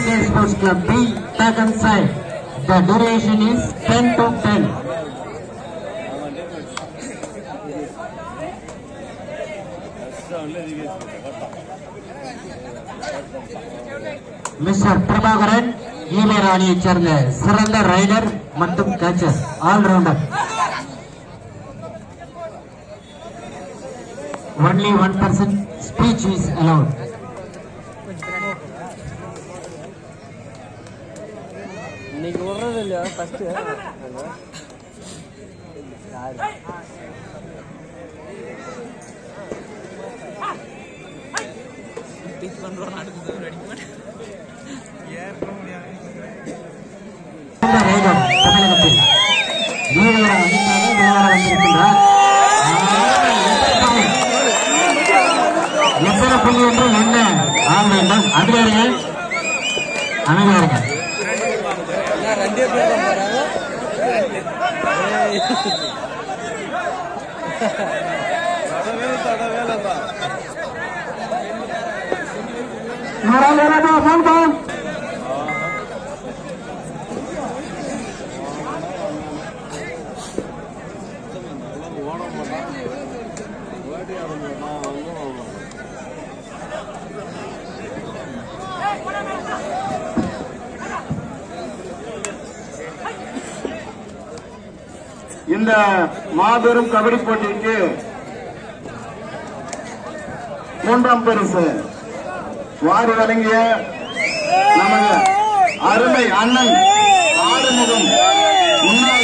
Sunday Sports Club B, second side. The duration is 10 to 10. Mister Prabhakaran ஈவேர அணியைச் சேர்ந்த சிறந்த ரைடர் மற்றும் catcher allrounder only one percent speech is allowed இன்னைக்கு விடுறது இல்லையா ஃபர்ஸ்ட் சிறந்த ரைடர் தமிழகத்தில் ஈவேர அணிக்காக விளையாட வந்திருக்கின்றார் எத்தனை புள்ளி என்று என்ன ஆக வேண்டும் அமைதியாருங்க அமைதியாருங்க ரெண்டே பேர் தான் போறாங்க ஃபோன் ஃபோன் இந்த மாபெரும் கபடி போட்டிக்கு மூன்றாம் பரிசு வாரி வழங்கிய நமது அருமை அண்ணன் ஆறுமுகம் முன்னாள்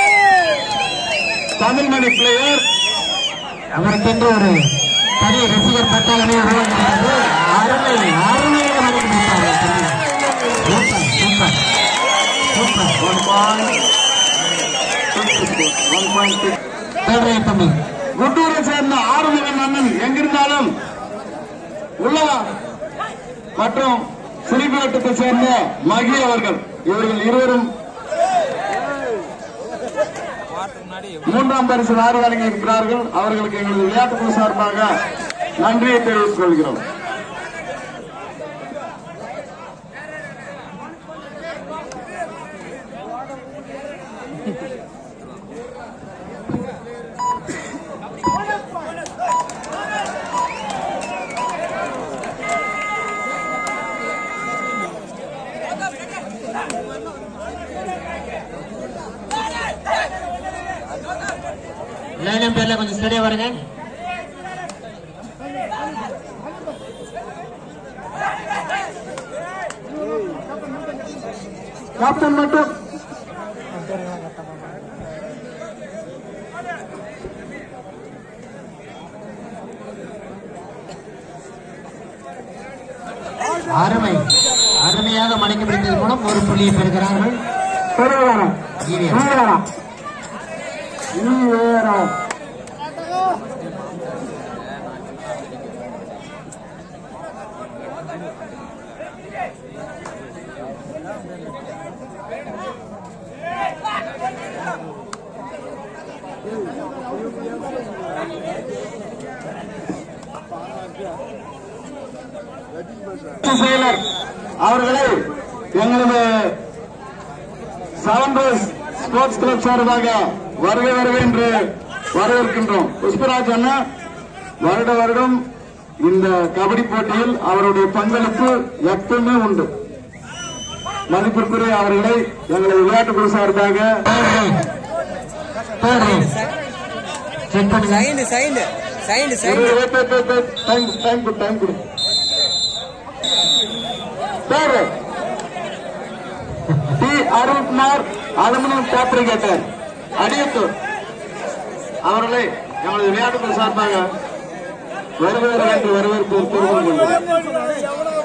தமிழ்மணி பிளேயர் அவருக்கென்று ஒரு தனி ரசிகர் பட்டாளமே உருவாக்கப்பட்டது அருமை அருமையாக வழங்கிவிட்டார் super super super one point one point தேவையை தம்பி குட்டூரை சேர்ந்த ஆறுமுகம் அண்ணன் எங்கிருந்தாலும் உள்ளவா மற்றும் சிறிபேட்டத்தை சேர்ந்த மகி அவர்கள் இவர்கள் இருவரும் மூன்றாம் பரிசு வாரி வழங்கி இருக்கிறார்கள் அவர்களுக்கு எங்களது விளையாட்டுக்குழு சார்பாக நன்றியை தெரிவித்துக் கொள்கிறோம் லைனம் பேர்ல கொஞ்சம் ஸ்டடியா வருங்க கேப்டன் மட்டும் அருமை அருமையாக மடக்கி பிடித்ததன் மூலம் ஒரு புள்ளியை பெறுகிறார்கள் பெருவேரா ஈவிஎம். ஈவேரா ஈவேரா செயலர் அவர்களை எங்களது செவன் ரோஸ் ஸ்போர்ட்ஸ் கிளப் சார்பாக வருக வருக என்று வரவேற்கின்றோம் புஷ்பராஜ் அண்ணா வருட வருடம் இந்த கபடி போட்டியில் அவருடைய பங்களிப்பு எப்பவுமே உண்டு மதிப்பிற்குரிய அவர்களை எங்களது விளையாட்டுக்குழு சார்பாக தேர்ட் ரைஸ் செக் பண்ணுங்க சைண்டு சைண்டு சைண்டு சைண்டு டைம் டைம் கொடு டைம் கொடு பேரு T Arunkumar aluminium fabricator Adiyathur அவர்களை எங்களது விளையாட்டுக்குழு சார்பாக வருவார் என்று வரவேற்பு கூறுவோம் கொள்கிறோம்.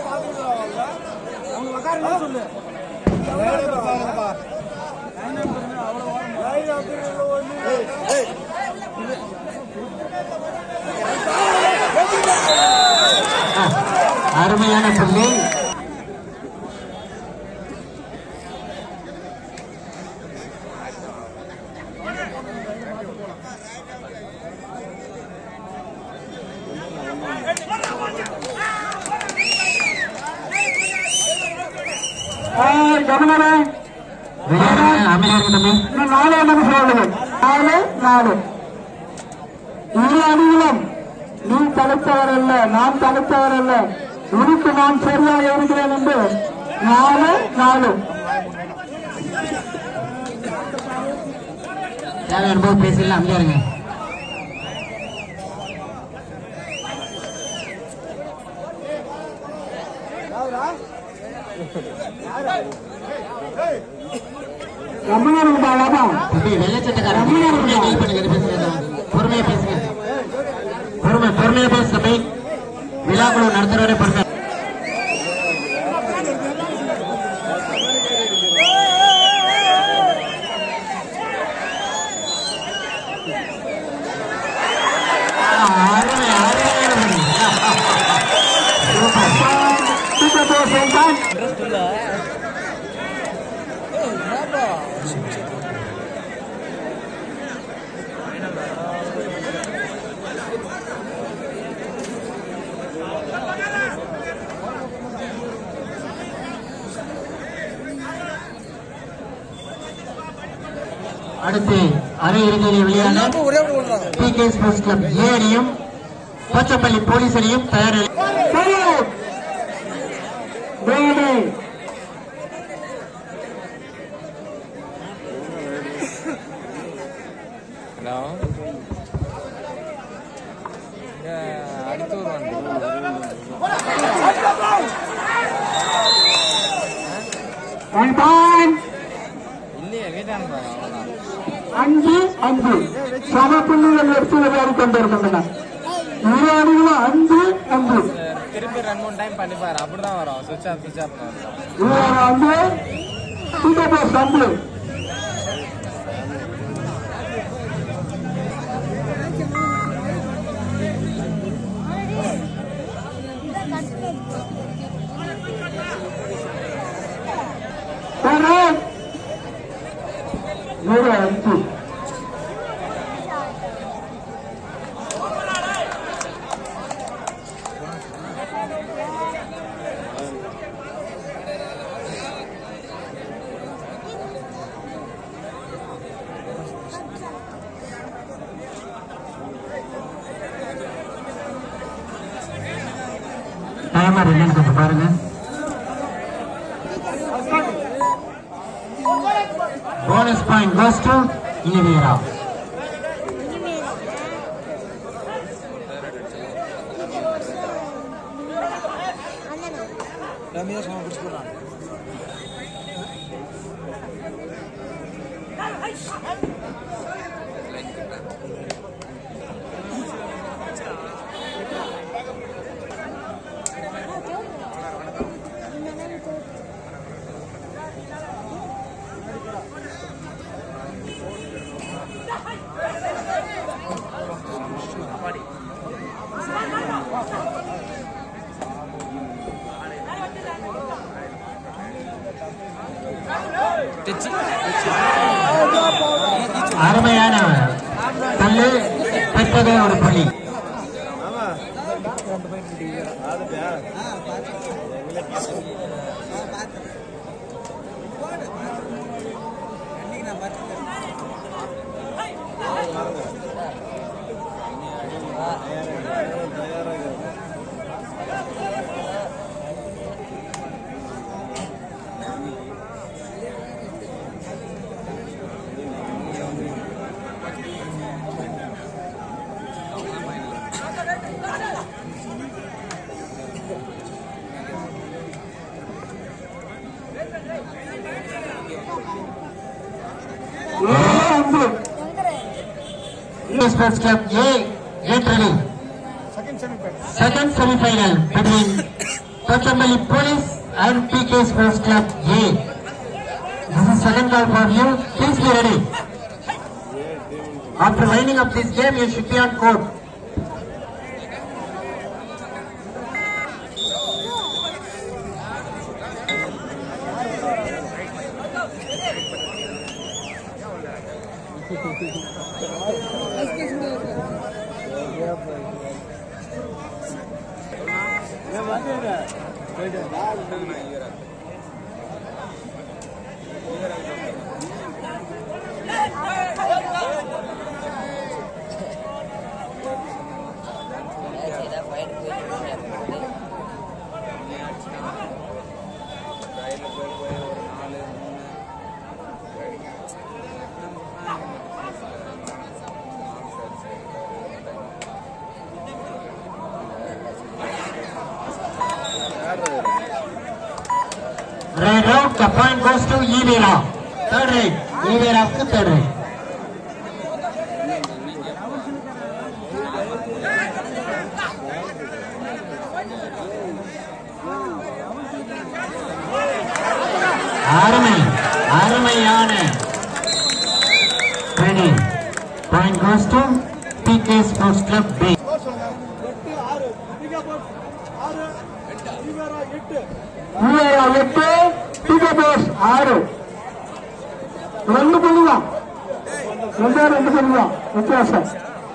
அருமையான புள்ளி கவனமே அமைதியா இருக்கு தம்பி இன்னும் நாலே நிமிஷம் உள்ளது நாலு நாலு இரு அணிகளும் நீ தடுத்தவர் அல்ல நான் தடுத்தவர் அல்ல உனக்கு நான் சரியாக இருக்கிறேன் என்று நாலு நாலு தேவையான போது பேசலாம் அமைதியா இருங்க ரமணர் இருந்தாலாமா தம்பி வெள்ளச்சட்டக்காரன் பொறுமையா டீல் பண்ணுங்க இது பேசுங்க பொறுமையா பேசுங்க பொறுமை பொறுமையா பேசு தம்பி விழாக்குழு நடத்துறவரே பொறுமை அருமை, அருமை. சூப்பர் போஸ் என்றான் இன்ட்ரெஸ்ட் இல்ல என்னப்பா அடுத்து அரை இறுதியில் வெளியான என்னப்பா ஒரே ஒரு விடுறாங்க P K sports club A அணியும் போச்சப்பள்ளி போலீஸ் அணியும் தயார் நிலையில் வேடு ஹலோ அடுத்து வருவாங்க ஒன் பாயிண்ட் இல்லையே வீட்டான் பாரு அவ்வளோதான் அஞ்சு அஞ்சு சம புள்ளிகள் எடுத்து விளையாடி கொண்டிருக்கின்றன இரு அணிகளும் அஞ்சு அஞ்சு திருப்பி ரெண்டு மூணு டைம் பண்ணிப்பாரு அப்படிதான் வரும் சுவிட்ச் ஆஃப் சுவிட்ச் ஆஃப் வரும் இவர் வந்து சூப்பர் போஸ் அஞ்சு Correct. Zero அஞ்சு டைமர் என்னன்னு கொஞ்சம் பாருங்க போனஸ் பாயிண்ட் கோஸ் டு இனிவேரா ரம்யா சும்மா பிடிச்சி போடுறான் அருமையான பல்லு பெற்றது ஒரு புள்ளி ஏழு அஞ்சு ஸ்போர்ட்ஸ் கிளப் ஏ ஏற்றலி second semifinal between Pochampally Police and PK Sports Club A. This is second call for you. Please be ready. After winding up this game, you should be on court. Red out, the point goes to Evera. Third right. Everaவுக்கு third right. அருமை அருமையான ready. Point goes to PK Sports Club B. EVR எட்டு PK Bose ஆறு ரெண்டு புள்ளி தான் ரெண்டே ரெண்டு புள்ளி தான் வித்தியாசம்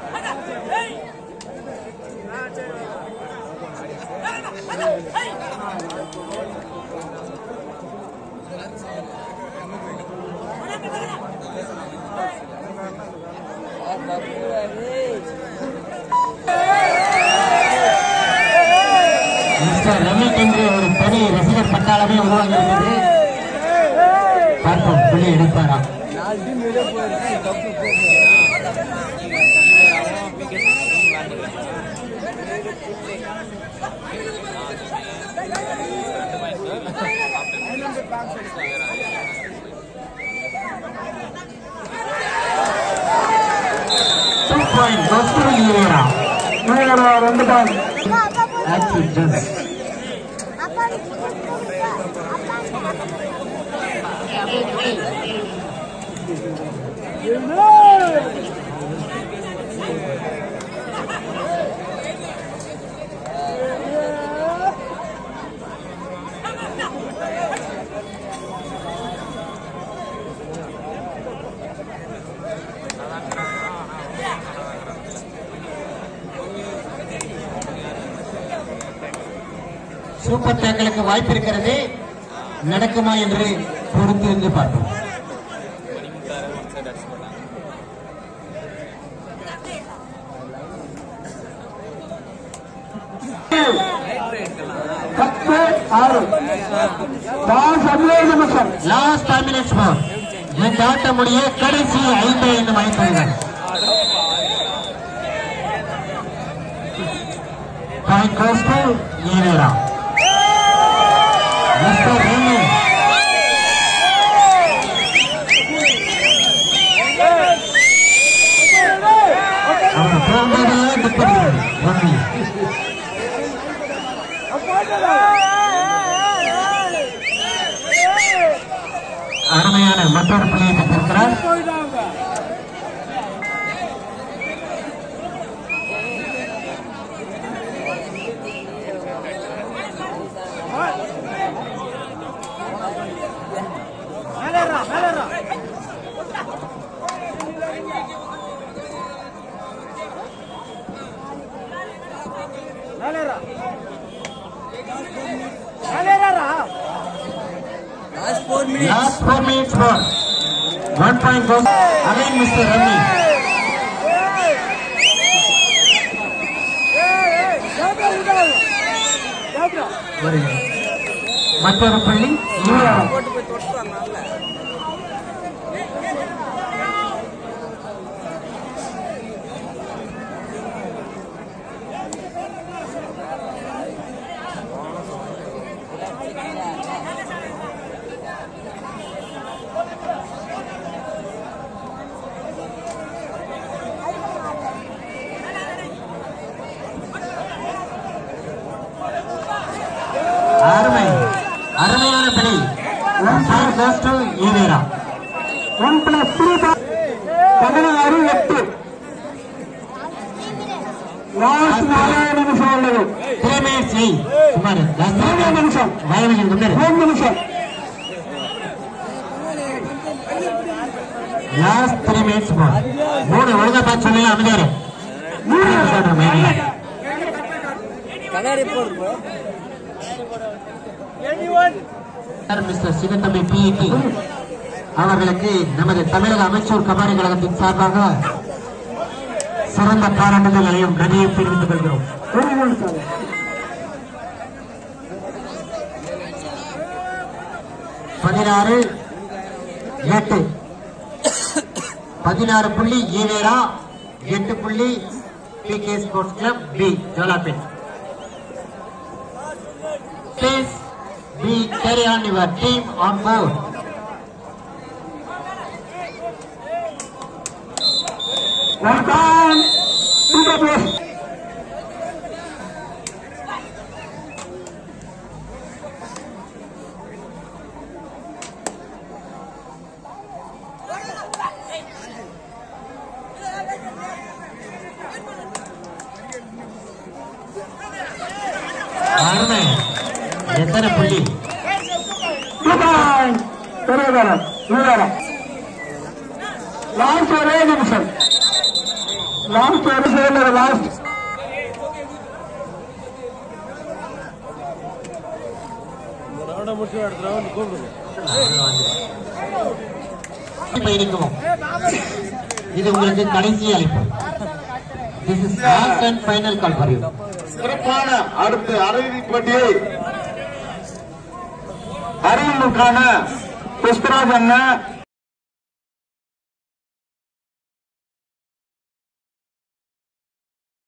மிஸ்டர் ரமேஷ் என்று ஒரு தனி ரசிகர் பட்டாளமே உருவாகி இருக்கிறது பார்ப்போம் புள்ளி எடுப்பாரா டூ பாயிண்ட் கஸ்தூர் ஈவேரா ஈவேரா ரெண்டு பாயிண்ட் ஆக்சிட் ஜோன்ஸ் சூப்பர் டேக்களுக்கு வாய்ப்பு இருக்கிறது நடக்குமா என்று பொறுத்திருந்து பார்ப்போம் பத்து ஆறு பாஸ் பதினேழு நிமிஷம் லாஸ்ட் ஃபைவ் மினிட்ஸ் மோர் இந்த ஆட்ட முடிய கடைசி ஐந்து ஐந்து மணித்துறைகள் point goes to Evera mister Rami அவர் போகும்போதே துப்படுகிறார் ரமி அருமையான மற்றொரு புள்ளியை பெற்றிருக்கிறார் Last four minutes. Last four minutes more. One point goes again, Mr. Rami. வருக. மற்றொரு புள்ளி ஈவேரா. போட்டு போய் தொட்டு வரலாம்ல அருமை அருமையான பிள்ளை one point goes to Evera one plus three பதினாறு எட்டு லாஸ்ட் நாலே நிமிஷம் உள்ளது த்ரீ மினிட்ஸ் எய் சுமார் மூணு நிமிஷம் வயவழி முன்னேறு மூணு நிமிஷம் லாஸ்ட் த்ரீ மினிட்ஸ் மோர் மூணு ஒழுங்கா பார்த்து சொல்லி அமைதியாரு கண்ணாடி போடு bro. மிஸ்டர் சிவத்தம்பி பிஇடி அவர்களுக்கு நமது தமிழக அமைச்சர் கபாடி கழகத்தின் சார்பாக சிறந்த பாராட்டுதலையும் நன்றியும் தெரிவித்துக் கொள்கிறோம் வெரி குட் சார் பதினாறு எட்டு பதினாறு புள்ளி ஈவேரா எட்டு புள்ளி P K sports club P Jolarpet Please be careful. carry on your team on board. One time, to the place. அருமை எத்தனை புள்ளி Goodbye. பெரியவரம் இவரம் லாஸ்ட் ஒரே நிமிஷம் லாஸ்ட் ஒரு சேர் லாஸ்ட் பயணிக்கவும் இது உங்களுக்கு கடைசி அழைப்பு this is last and final call for you சிறப்பான அடுத்த அரையிறுதி போட்டியை அரியலூருக்கான புஷ்பராஜ் அண்ணன்